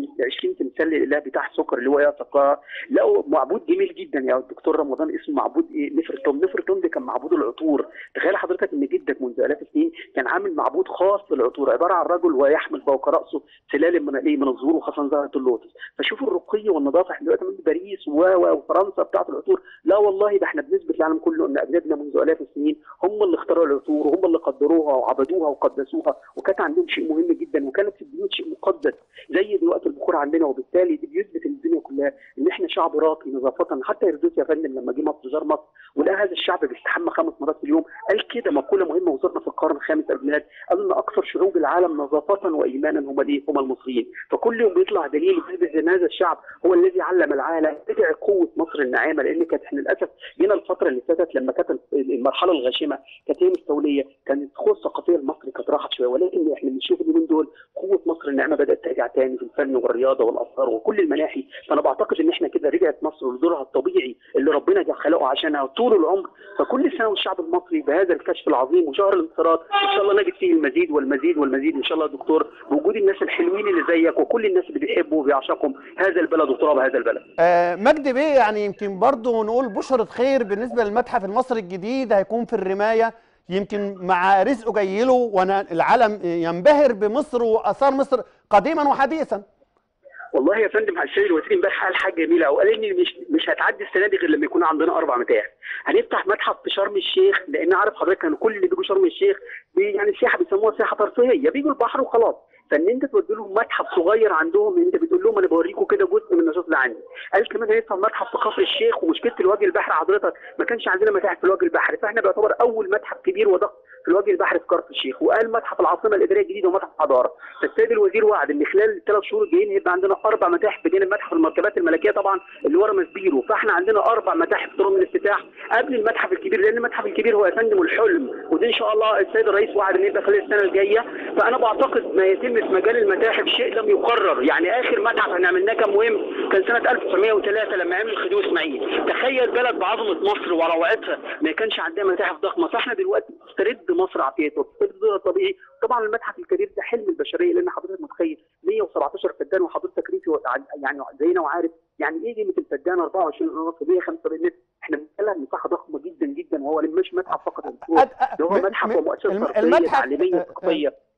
C: 27 تمثال لله بتاع سكر اللي هو يعتقى لقوا معبود جميل جدا يا دكتور رمضان اسمه معبود ايه نفرتوم نفرتوم ده كان معبود العطور تخيل حضرتك ان جدك منذ الاف السنين كان عامل معبود خاص للعطور عباره عن رجل ويحمل فوق راسه سلالم من الايه من الزهور وخاصه زهره اللوتس فشوفوا الرقي والنظافه احنا دلوقتي من باريس و و وفرنسا بتاعت العطور لا والله ده احنا بنثبت للعالم كله ان اجدادنا منذ الاف السنين هم اللي اخترعوا العطور وهم اللي قدروها وعبدوها وقدسوها وكانت عندهم شيء مهم جدا وكانت في البيوت شيء مقدس زي دلوقتي البخور عندنا وبالتالي دي بيثبت للدنيا كلها ان احنا شعب راقي نظافه حتى هيرودوس يا فندم لما جه مصر زار مصر ولقى هذا الشعب بيستحمى خمس مرات في اليوم قال كده مقوله مهمه وصلنا في القرن الخامس قبل الميلاد قال ان اكثر شعوب العالم نظافه وايمانا هم الايه؟ هم المصريين فكل يوم بيطلع دليل يثبت ان هذا الشعب هو الذي علم العالم بدع قوه مصر الناعمه لان كانت احنا للاسف جينا الفتره اللي فاتت لما كانت المرحله الغاشمه كانت هي مستوليه كانت القوه الثقافيه المصري كانت راحت شويه ولكن احنا بنشوف اليومين دول قوه مصر الناعمه بدات ترجع تاني في الفن والرياضه والاثار وكل المناحي فانا بعتقد ان احنا كده رجعت مصر لدورها الطبيعي اللي ربنا جه خلقه عشانها طول العمر فكل سنه والشعب المصري بهذا الكشف العظيم وشهر الانتصارات ان شاء الله نجد فيه المزيد والمزيد والمزيد ان شاء الله يا دكتور بوجود الناس الحلوين اللي زيك وكل الناس اللي بيحبوا وبيعشقهم هذا البلد وتراب هذا البلد
A: آه، مجدي بيه يعني يمكن برضه نقول بشرة خير بالنسبة للمتحف المصري الجديد هيكون في الرماية يمكن مع رزقه جاي له وانا العالم ينبهر بمصر واثار مصر قديما وحديثا
C: والله يا فندم السيد الوزير امبارح قال حاجه جميله قوي قال ان مش مش هتعدي السنه دي غير لما يكون عندنا اربع متاحف هنفتح متحف في شرم الشيخ لان عارف حضرتك كانوا كل اللي بيجوا شرم الشيخ بي يعني السياحه بيسموها سياحه ترفيهيه بيجوا البحر وخلاص فان انت تودي لهم متحف صغير عندهم انت بتقول لهم انا بوريكم كده جزء من النشاط اللي عندي قال كمان هيفتح متحف في كفر الشيخ ومشكله الوجه البحري حضرتك ما كانش عندنا متاحف في الوجه البحري فاحنا بيعتبر اول متحف كبير وضخم في الوجه البحري في كفر الشيخ وقال متحف العاصمه الاداريه الجديده ومتحف حضاره فالسيد الوزير وعد ان خلال الثلاث شهور الجايين هيبقى عندنا اربع متاحف بجانب متحف المركبات الملكيه طبعا اللي ورا مسبيرو فاحنا عندنا اربع متاحف طرق من الافتتاح قبل المتحف الكبير لان المتحف الكبير هو يا فندم الحلم وده ان شاء الله السيد الرئيس وعد ان يبقى خلال السنه الجايه فانا بعتقد ما يتم في مجال المتاحف شيء لم يقرر يعني اخر متحف احنا عملناه كان مهم كان سنه 1903 لما عمل خديوي اسماعيل تخيل بلد بعظمه مصر وروعتها ما كانش عندها متاحف ضخمه فاحنا دلوقتي بتسترد مصر عافيتها بتسترد دورها الطبيعي طبعا المتحف الكبير ده حلم البشريه لان حضرتك متخيل 117 فدان وحضرتك ريفي يعني زينا وعارف يعني ايه قيمه الفدان 24 ونص 175 متر احنا بنتكلم مساحه ضخمه جدا جدا وهو مش متحف فقط ده هو متحف ومؤسسه ترفيهيه تعليميه ثقافيه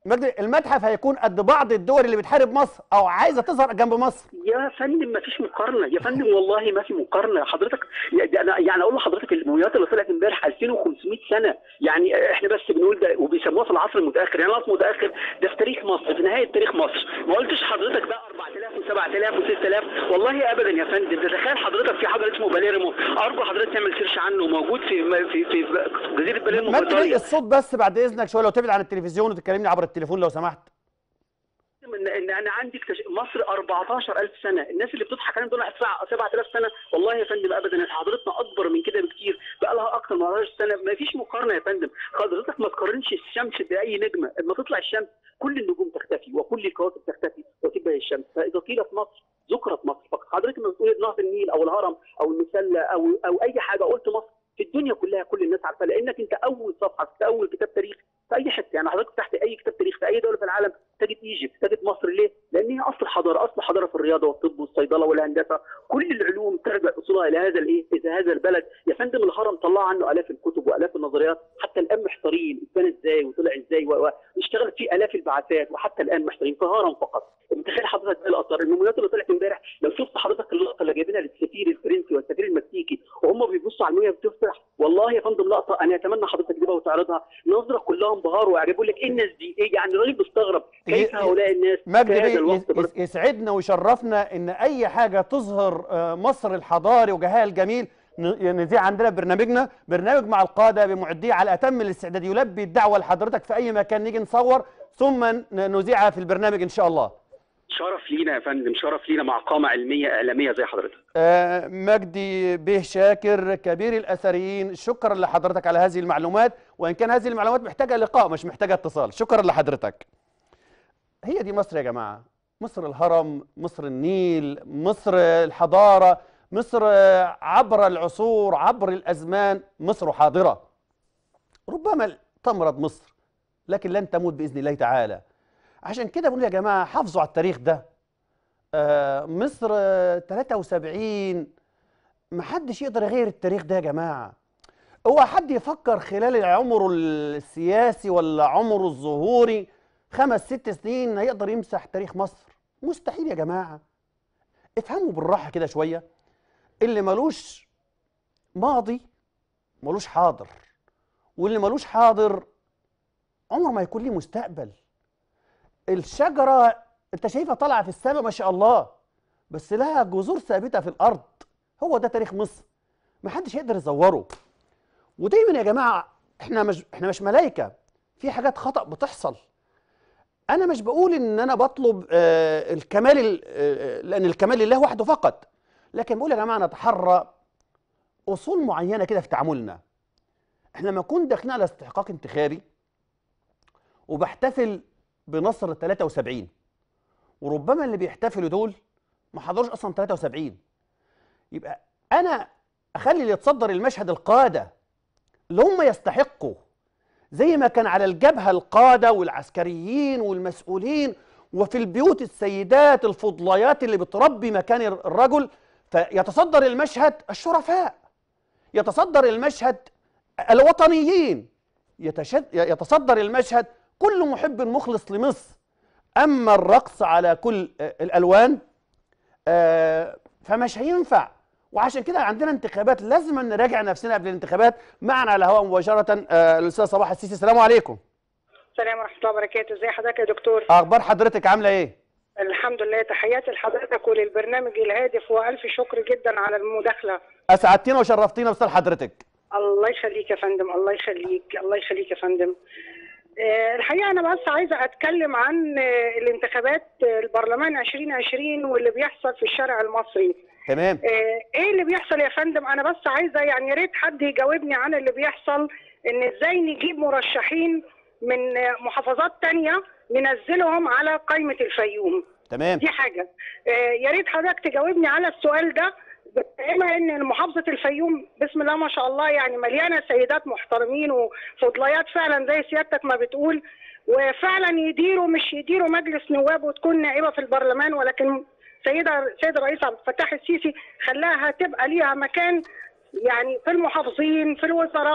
A: مجدي المتحف هيكون قد بعض الدول اللي بتحارب مصر او عايزه تظهر جنب مصر
C: يا فندم ما فيش مقارنه يا فندم والله ما في مقارنه حضرتك يعني انا يعني اقول لحضرتك المومياوات اللي طلعت امبارح 2500 سنه يعني احنا بس بنقول ده وبيسموها في العصر المتاخر يعني العصر المتاخر ده في تاريخ مصر في نهايه تاريخ مصر ما قلتش حضرتك بقى 4000 و7000 و6000 والله ابدا يا فندم ده تخيل حضرتك في حجر اسمه باليرمو ارجو حضرتك تعمل سيرش عنه موجود في في في, في جزيره باليرمو في
A: مجدي
C: ايطاليا
A: الصوت بس بعد اذنك شويه لو تبعد عن التلفزيون وتكلمني عبر التليفون لو سمحت
C: ان ان انا عندي اكتش... مصر 14000 سنه الناس اللي بتضحك عليهم دول 7000 سنه والله يا فندم ابدا حضرتنا اكبر من كده بكتير بقى لها اكتر من 14 سنه ما فيش مقارنه يا فندم حضرتك ما تقارنش الشمس باي نجمه لما تطلع الشمس كل النجوم تختفي وكل الكواكب تختفي وتبقى الشمس فاذا قيلت مصر ذكرت مصر فقط حضرتك لما بتقول نهر النيل او الهرم او المسله او او اي حاجه قلت مصر في الدنيا كلها كل الناس عارفه لانك انت اول صفحه في اول كتاب تاريخ في اي حته يعني حضرتك تحت اي كتاب تاريخ في اي دوله في العالم تجد ايجيبت تجد مصر ليه؟ لان هي اصل الحضاره اصل الحضاره في الرياضه والطب والصيدله والهندسه كل العلوم ترجع اصولها الى هذا الايه؟ الى هذا البلد يا فندم الهرم طلع عنه الاف الكتب والاف النظريات حتى الان محتارين اتبنى ازاي وطلع ازاي واشتغلت فيه الاف البعثات وحتى الان محتارين في هرم فقط متخيل حضرتك ايه الاثر المومياوات اللي طلعت امبارح لو شفت حضرتك اللقطه اللي جايبينها للسفير الفرنسي والسفير المكسيكي وهم بيبصوا على الموميا بتفتح والله يا فندم لقطه انا اتمنى حضرتك تجيبها وتعرضها نظره كلها انبهار واعجاب يقول لك ايه الناس دي ايه يعني الراجل بيستغرب كيف هؤلاء الناس
A: مجدي
C: في هذا
A: بيه
C: الوقت
A: يس- يس- يسعدنا ويشرفنا ان اي حاجه تظهر آه، مصر الحضاري وجهها الجميل ن- نذيع عندنا برنامجنا برنامج مع القاده بمعديه على اتم الاستعداد يلبي الدعوه لحضرتك في اي مكان نيجي نصور ثم ن- نذيعها في البرنامج ان شاء الله
C: شرف لينا يا فندم شرف لينا مع قامه علميه اعلاميه زي حضرتك
A: آه، مجدي به شاكر كبير الاثريين شكرا لحضرتك على هذه المعلومات وان كان هذه المعلومات محتاجه لقاء مش محتاجه اتصال شكرا لحضرتك هي دي مصر يا جماعه مصر الهرم مصر النيل مصر الحضاره مصر آه، عبر العصور عبر الازمان مصر حاضره ربما تمرض مصر لكن لن تموت باذن الله تعالى عشان كده بنقول يا جماعه حافظوا على التاريخ ده آه، مصر آه، 73 محدش يقدر يغير التاريخ ده يا جماعه هو حد يفكر خلال عمره السياسي ولا عمره الظهوري خمس ست سنين هيقدر يمسح تاريخ مصر مستحيل يا جماعه افهموا بالراحه كده شويه اللي ملوش ماضي ملوش حاضر واللي ملوش حاضر عمره ما يكون ليه مستقبل الشجره انت شايفها طالعه في السماء ما شاء الله بس لها جذور ثابته في الارض هو ده تاريخ مصر ما حدش يقدر يزوره ودايما يا جماعه احنا مش احنا مش ملائكه في حاجات خطا بتحصل انا مش بقول ان انا بطلب آه الكمال ال- آه لان الكمال لله وحده فقط لكن بقول يا جماعه نتحرى اصول معينه كده في تعاملنا احنا لما نكون داخلين على استحقاق انتخابي وبحتفل بنصر 73 وربما اللي بيحتفلوا دول ما حضروش اصلا 73 يبقى انا اخلي اللي يتصدر المشهد القاده اللي هم يستحقوا زي ما كان على الجبهه القاده والعسكريين والمسؤولين وفي البيوت السيدات الفضليات اللي بتربي مكان الرجل فيتصدر المشهد الشرفاء يتصدر المشهد الوطنيين يتشد يتصدر المشهد كل محب مخلص لمصر اما الرقص على كل آه، الالوان آه، فمش هينفع وعشان كده عندنا انتخابات لازم نراجع نفسنا قبل الانتخابات معنا على الهواء مباشره آه، الاستاذ صباح السيسي السلام عليكم
D: السلام ورحمة الله وبركاته، ازي حضرتك يا دكتور؟
A: اخبار حضرتك عامله ايه
D: الحمد لله تحياتي لحضرتك وللبرنامج الهادف والف شكر جدا على المداخلة.
A: اسعدتينا وشرفتينا بصال حضرتك
D: الله يخليك يا فندم، الله يخليك، الله يخليك يا فندم. آه، الحقيقة أنا بس عايزة أتكلم عن آه، الانتخابات آه، البرلمان 2020 واللي بيحصل في الشارع المصري.
A: تمام
D: آه، ايه اللي بيحصل يا فندم انا بس عايزه يعني يا ريت حد يجاوبني عن اللي بيحصل ان ازاي نجيب مرشحين من آه، محافظات تانية ننزلهم على قائمه الفيوم
A: تمام
D: دي حاجه آه، يا ريت حضرتك تجاوبني على السؤال ده بما ان محافظه الفيوم بسم الله ما شاء الله يعني مليانه سيدات محترمين وفضليات فعلا زي سيادتك ما بتقول وفعلا يديروا مش يديروا مجلس نواب وتكون نائبه في البرلمان ولكن سيدة سيد الرئيس عبد الفتاح السيسي خلاها تبقى ليها مكان يعني في المحافظين في الوزراء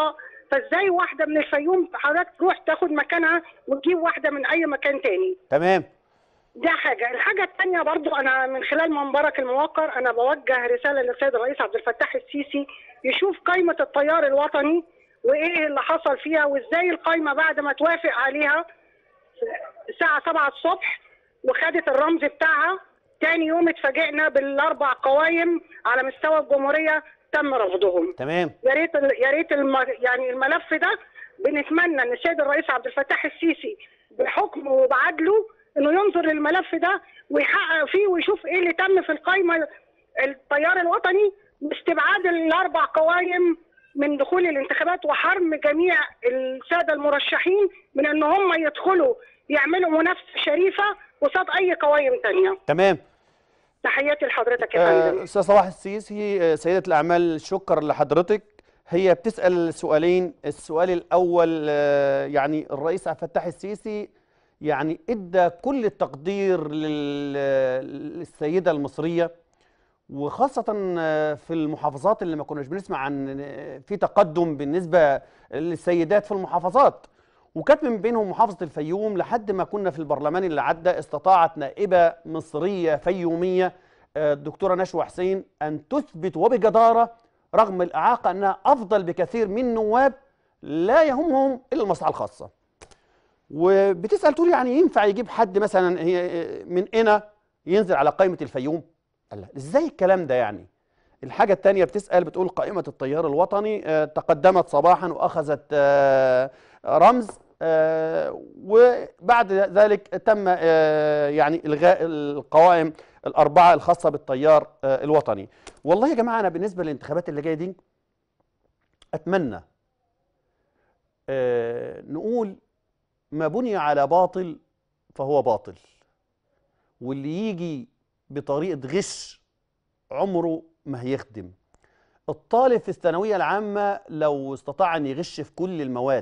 D: فازاي واحده من الفيوم حضرتك تروح تاخد مكانها وتجيب واحده من اي مكان تاني
A: تمام
D: ده حاجة الحاجة الثانية برضو أنا من خلال منبرك الموقر أنا بوجه رسالة للسيد الرئيس عبد الفتاح السيسي يشوف قائمة التيار الوطني وإيه اللي حصل فيها وإزاي القائمة بعد ما توافق عليها الساعة 7 الصبح وخدت الرمز بتاعها تاني يوم اتفاجئنا بالأربع قوائم على مستوى الجمهورية تم رفضهم
A: تمام
D: يا ريت يا ريت الم... يعني الملف ده بنتمنى ان السيد الرئيس عبد الفتاح السيسي بحكمه وبعدله انه ينظر للملف ده ويحقق فيه ويشوف ايه اللي تم في القائمه التيار الوطني باستبعاد الاربع قوائم من دخول الانتخابات وحرم جميع الساده المرشحين من ان هم يدخلوا يعملوا منافسه شريفه قصاد اي قوائم تانية
A: تمام
D: تحياتي لحضرتك يا
A: آه،
D: فندم
A: استاذ صباح السيسي آه، سيدة الأعمال شكرا لحضرتك هي بتسأل سؤالين السؤال الأول آه، يعني الرئيس عبد الفتاح السيسي يعني ادى كل التقدير لل- للسيدة المصرية وخاصة آه، في المحافظات اللي ما كناش بنسمع عن آه، في تقدم بالنسبة للسيدات في المحافظات وكانت من بينهم محافظة الفيوم لحد ما كنا في البرلمان اللي عدى استطاعت نائبة مصرية فيومية آه، الدكتورة نشوى حسين أن تثبت وبجدارة رغم الإعاقة أنها أفضل بكثير من نواب لا يهمهم إلا المصلحة الخاصة وبتسأل تقول يعني ينفع يجيب حد مثلا هي من هنا ينزل على قائمة الفيوم قال لها ازاي الكلام ده يعني الحاجة الثانية بتسأل بتقول قائمة التيار الوطني آه، تقدمت صباحا وأخذت آه، رمز آه، وبعد ذلك تم آه، يعني إلغاء القوائم الأربعة الخاصة بالتيار آه، الوطني والله يا جماعة أنا بالنسبة للانتخابات اللي جاية دي أتمنى آه، نقول ما بني على باطل فهو باطل واللي يجي بطريقة غش عمره ما هيخدم الطالب في الثانوية العامة لو استطاع أن يغش في كل المواد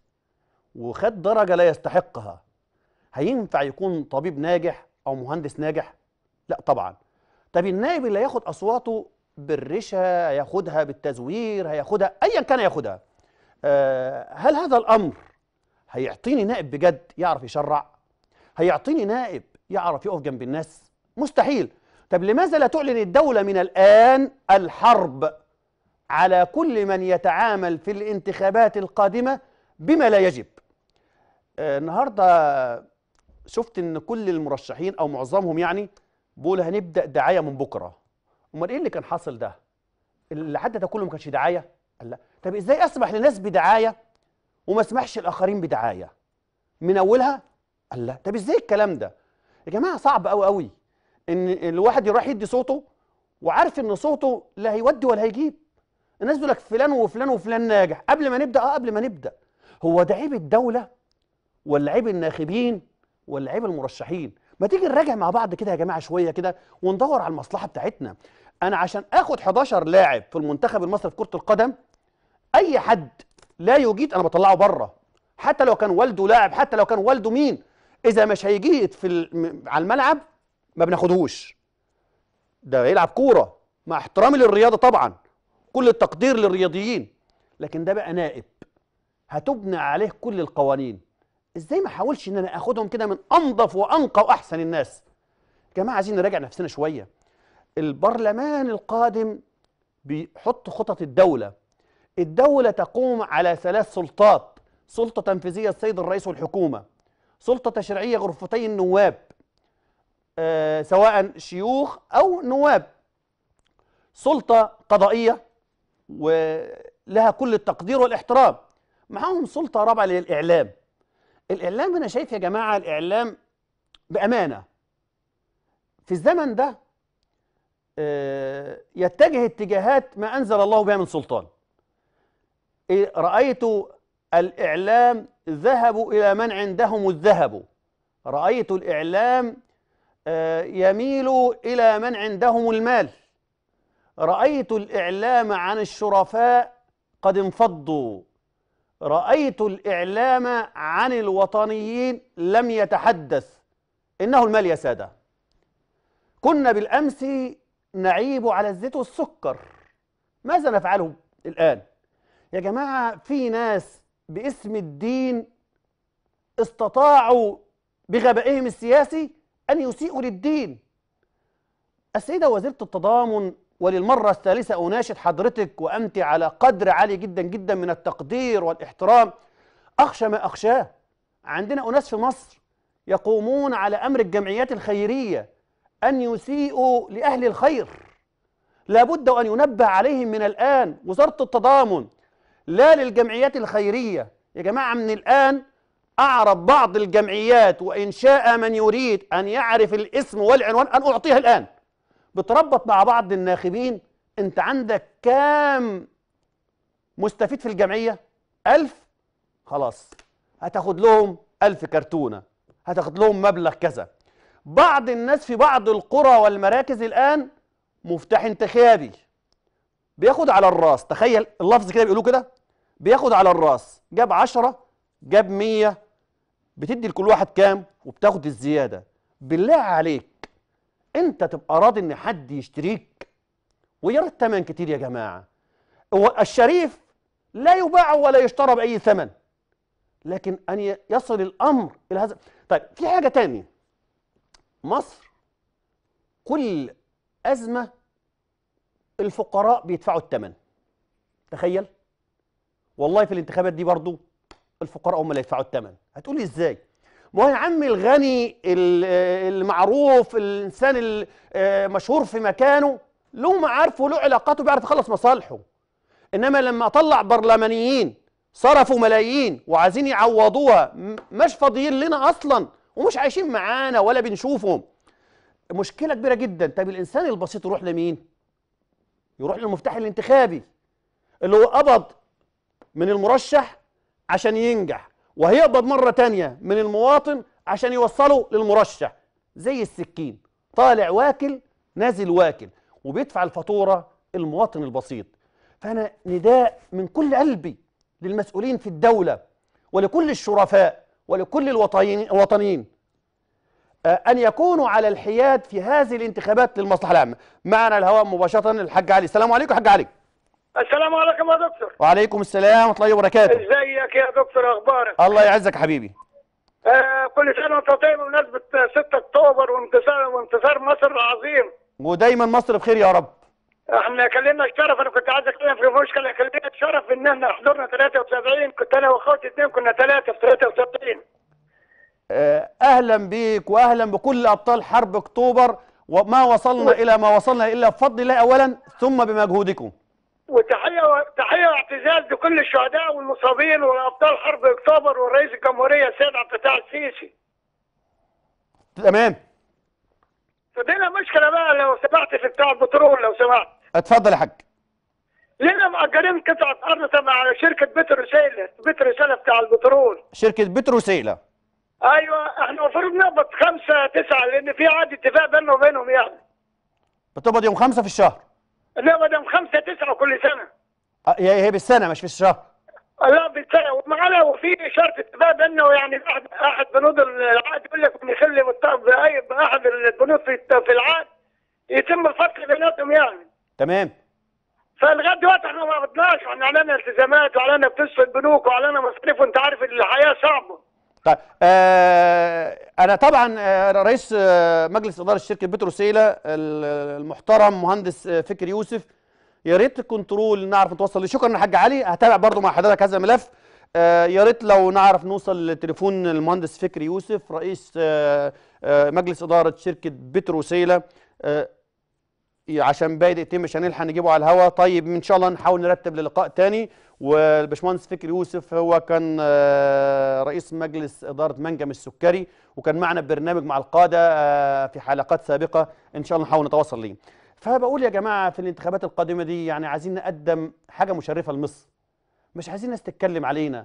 A: وخد درجة لا يستحقها هينفع يكون طبيب ناجح أو مهندس ناجح؟ لا طبعا طب النائب اللي هياخد أصواته بالرشا هياخدها بالتزوير هياخدها أيا كان ياخدها آه، هل هذا الأمر هيعطيني نائب بجد يعرف يشرع هيعطيني نائب يعرف يقف جنب الناس مستحيل طب لماذا لا تعلن الدولة من الآن الحرب على كل من يتعامل في الانتخابات القادمة بما لا يجب آه، النهاردة شفت ان كل المرشحين او معظمهم يعني بيقول هنبدأ دعاية من بكرة امال ايه اللي كان حاصل ده اللي عدى ده كله ما كانش دعاية قال لا طب ازاي اسمح لناس بدعاية وما اسمحش الاخرين بدعاية من اولها قال لا طب ازاي الكلام ده يا جماعة صعب قوي قوي ان الواحد يروح يدي صوته وعارف ان صوته لا هيودي ولا هيجيب الناس بيقول لك فلان وفلان وفلان ناجح قبل ما نبدا اه قبل ما نبدا هو ده عيب الدوله ولا عيب الناخبين ولا عيب المرشحين ما تيجي نراجع مع بعض كده يا جماعه شويه كده وندور على المصلحه بتاعتنا انا عشان اخد 11 لاعب في المنتخب المصري في كره القدم اي حد لا يجيد انا بطلعه بره حتى لو كان والده لاعب حتى لو كان والده مين اذا مش هيجيد في الم- على الملعب ما بناخدهوش ده يلعب كوره مع احترامي للرياضه طبعا كل التقدير للرياضيين لكن ده بقى نائب هتبنى عليه كل القوانين ازاي ما احاولش ان انا اخدهم كده من انظف وانقى واحسن الناس يا جماعه عايزين نراجع نفسنا شويه البرلمان القادم بيحط خطط الدوله الدوله تقوم على ثلاث سلطات سلطه تنفيذيه السيد الرئيس والحكومه سلطه تشريعيه غرفتي النواب آه، سواء شيوخ او نواب سلطه قضائيه ولها كل التقدير والاحترام معاهم سلطه رابعه للاعلام الاعلام انا شايف يا جماعه الاعلام بامانه في الزمن ده آه، يتجه اتجاهات ما انزل الله بها من سلطان إيه، رايت الاعلام ذهبوا الى من عندهم الذهب رايت الاعلام آه، يميل الى من عندهم المال رايت الاعلام عن الشرفاء قد انفضوا رايت الاعلام عن الوطنيين لم يتحدث انه المال يا ساده كنا بالامس نعيب على الزيت والسكر ماذا نفعله الان يا جماعة في ناس باسم الدين استطاعوا بغبائهم السياسي أن يسيئوا للدين السيدة وزيرة التضامن وللمرة الثالثة أناشد حضرتك وأنت على قدر عالي جدا جدا من التقدير والاحترام أخشى ما أخشاه عندنا أناس في مصر يقومون على أمر الجمعيات الخيرية أن يسيئوا لأهل الخير لابد أن ينبه عليهم من الآن وزارة التضامن لا للجمعيات الخيرية يا جماعة من الآن أعرف بعض الجمعيات وإن شاء من يريد أن يعرف الاسم والعنوان أن أعطيها الآن بتربط مع بعض الناخبين أنت عندك كام مستفيد في الجمعية ألف خلاص هتاخد لهم ألف كرتونة هتاخد لهم مبلغ كذا بعض الناس في بعض القرى والمراكز الآن مفتاح انتخابي بياخد على الراس تخيل اللفظ كده بيقولوه كده بياخد على الراس جاب عشرة جاب مية بتدي لكل واحد كام وبتاخد الزيادة بالله عليك انت تبقى راضي ان حد يشتريك ويرى الثمن كتير يا جماعة هو الشريف لا يباع ولا يشترى بأي ثمن لكن أن ي- يصل الأمر إلى هذا طيب في حاجة تانية مصر كل أزمة الفقراء بيدفعوا الثمن تخيل والله في الانتخابات دي برضو الفقراء هم اللي يدفعوا الثمن هتقولي ازاي ما هو يا عم الغني ال- المعروف الانسان المشهور في مكانه له معارفه له علاقاته بيعرف يخلص مصالحه انما لما اطلع برلمانيين صرفوا ملايين وعايزين يعوضوها م- مش فاضيين لنا اصلا ومش عايشين معانا ولا بنشوفهم مشكله كبيره جدا طب الانسان البسيط يروح لمين يروح للمفتاح الانتخابي اللي هو قبض من المرشح عشان ينجح وهيقبض مرة تانية من المواطن عشان يوصله للمرشح زي السكين طالع واكل نازل واكل وبيدفع الفاتورة المواطن البسيط فأنا نداء من كل قلبي للمسؤولين في الدولة ولكل الشرفاء ولكل الوطنيين الوطنيين آه، أن يكونوا على الحياد في هذه الانتخابات للمصلحة العامة معنا الهواء مباشرة الحاج علي السلام عليكم حاج علي
E: السلام عليكم يا دكتور
A: وعليكم السلام ورحمة الله وبركاته
E: ازيك يا دكتور اخبارك
A: الله يعزك يا حبيبي
E: آه كل سنه وانت طيب بمناسبه 6 اكتوبر وانتصار وانتصار مصر العظيم
A: ودايما مصر بخير يا رب
E: احنا كلمنا الشرف انا كنت عايز اتكلم في مشكله كلمنا الشرف ان احنا حضرنا 73 كنت انا واخواتي اثنين كنا ثلاثه في 73
A: آه، اهلا بيك واهلا بكل ابطال حرب اكتوبر وما وصلنا الى ما وصلنا الا بفضل الله اولا ثم بمجهودكم
E: وتحيه تحيه واعتزاز لكل الشهداء والمصابين وابطال حرب اكتوبر والرئيس الجمهوريه السيد عبد الفتاح السيسي
A: تمام
E: فدينا مشكله بقى لو سمحت في بتاع البترول لو سمحت
A: اتفضل يا حاج
E: لنا مأجرين قطعة أرض تبع شركة بتروسيلا بتروسيلا بتاع البترول
A: شركه بتروسيلا
E: أيوة إحنا المفروض نقبض خمسة تسعة لأن في عقد اتفاق بيننا وبينهم يعني
A: بتقبض يوم خمسة في الشهر
E: نقبض يوم خمسة تسعة كل سنة
A: آه، هي هي بالسنه مش في الشهر
E: لا بالسنة ومعانا وفي شرط اتفاق بيننا ويعني أحد أحد بنود العقد يقول لك إن يخلي بالط- بأي بأحد البنود في في العقد يتم الفصل بيناتهم يعني
A: تمام
E: فلغايه دلوقتي احنا ما قبضناش واحنا علينا التزامات وعلينا فلوس في البنوك وعلينا مصاريف وانت عارف الحياه صعبه
A: طيب آه انا طبعا آه رئيس آه مجلس اداره شركه بتروسيلا ال- المحترم مهندس آه فكري يوسف يا ريت الكنترول نعرف نتوصل ليه شكرا يا حاج علي هتابع برضو مع حضرتك هذا الملف آه يا ريت لو نعرف نوصل لتليفون المهندس فكري يوسف رئيس آه آه مجلس اداره شركه بتروسيلا آه عشان باقي دقيقتين مش هنلحق نجيبه على الهوا طيب ان شاء الله نحاول نرتب للقاء تاني والباشمهندس فكري يوسف هو كان آه، رئيس مجلس اداره منجم السكري وكان معنا ببرنامج مع القاده آه، في حلقات سابقه ان شاء الله نحاول نتواصل ليه فبقول يا جماعه في الانتخابات القادمه دي يعني عايزين نقدم حاجه مشرفه لمصر مش عايزين ناس تتكلم علينا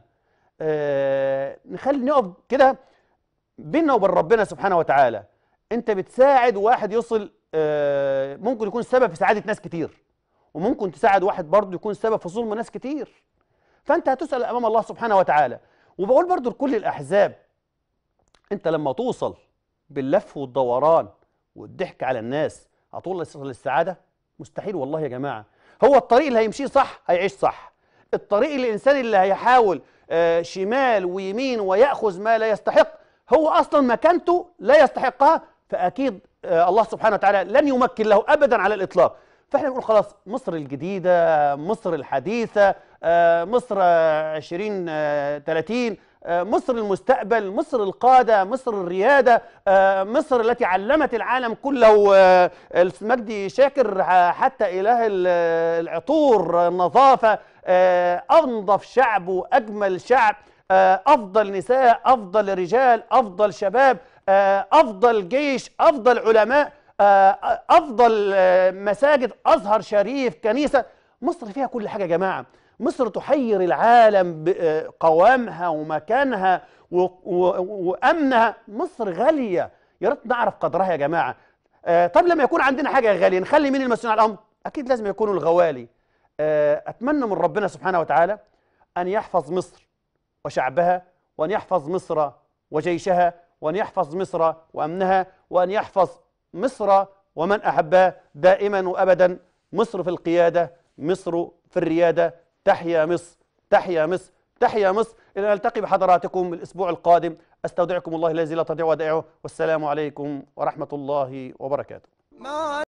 A: آه، نخلي نقف كده بيننا وبين ربنا سبحانه وتعالى انت بتساعد واحد يصل آه، ممكن يكون سبب في سعاده ناس كتير وممكن تساعد واحد برضه يكون سبب في ظلم ناس كتير فانت هتسال امام الله سبحانه وتعالى وبقول برضه لكل الاحزاب انت لما توصل باللف والدوران والضحك على الناس هتوصل للسعاده مستحيل والله يا جماعه هو الطريق اللي هيمشيه صح هيعيش صح الطريق الانسان اللي هيحاول آه، شمال ويمين وياخذ ما لا يستحق هو اصلا مكانته لا يستحقها فاكيد آه، الله سبحانه وتعالى لن يمكن له ابدا على الاطلاق فاحنا بنقول خلاص مصر الجديده مصر الحديثه آه، مصر 2030 مصر المستقبل مصر القاده مصر الرياده آه، مصر التي علمت العالم كله آه، المجدي شاكر ح- حتى اله ال- العطور النظافه آه، انظف شعب واجمل شعب آه، افضل نساء افضل رجال افضل شباب آه، افضل جيش افضل علماء آه، افضل آه، مساجد ازهر شريف كنيسه مصر فيها كل حاجه يا جماعه مصر تحير العالم بقوامها ومكانها و- و- وامنها مصر غاليه يا ريت نعرف قدرها يا جماعه آه، طب لما يكون عندنا حاجه غاليه نخلي مين المسؤول عن الامر اكيد لازم يكونوا الغوالي آه، اتمنى من ربنا سبحانه وتعالى ان يحفظ مصر وشعبها وأن يحفظ مصر وجيشها وأن يحفظ مصر وأمنها وأن يحفظ مصر ومن أحبها دائما وأبدا مصر في القيادة مصر في الريادة تحيا مصر تحيا مصر تحيا مصر إلى نلتقي بحضراتكم الأسبوع القادم أستودعكم الله الذي لا تضيع ودائعه والسلام عليكم ورحمة الله وبركاته